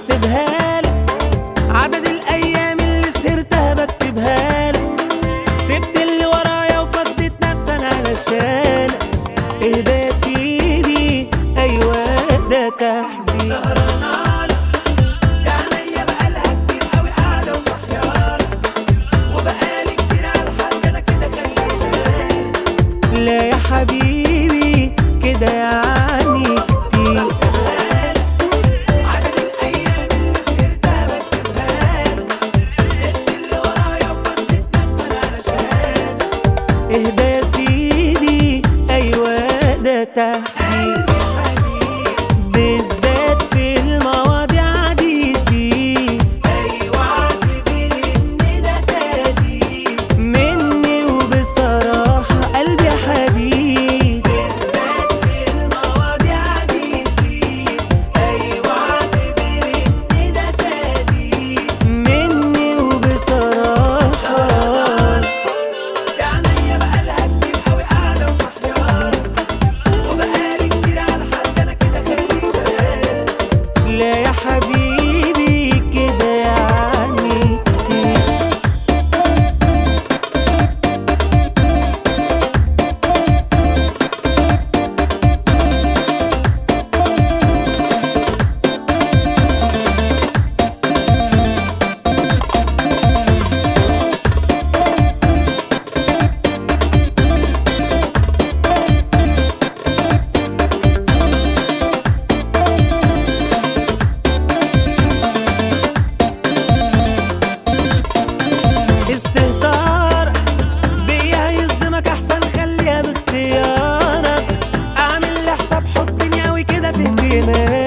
بحسبها لك عدد الايام اللي سهرتها بكتبها لك سبت اللي ورايا وفضيت نفسي انا علشانك اهدى يا سيدي ايوه ده تحزين سهرانة يا عينيا بقالها كتير قوي قاعدة وصحيانة وبقالي كتير على الحاج انا كده خليتها لا يا حبيبي كده يعني كتير عدد الايام اللي سهرتها بكتبها لك سبت اللي ورايا وفضيت نفسي انا علشان اهدى يا سيدي ايوه ده تحزين بالذات في المواضيع دي جديد ايوه اعتبر ان ده تهديد مني وبصراحه قلبي حديد بالذات في المواضيع دي جديد ايوه اعتبر ان ده تهديد مني وبصراحه يا عينيا بقالها كتير قوي قاعدة وصحيانة وبقالي كتير على الحاج أنا كده خليتها لا يا حبيبي كده يعني كتير استهتار بيا يصدمك احسن خليها باختيارك اعمل لي حساب حطني قوي كده في اهتمامك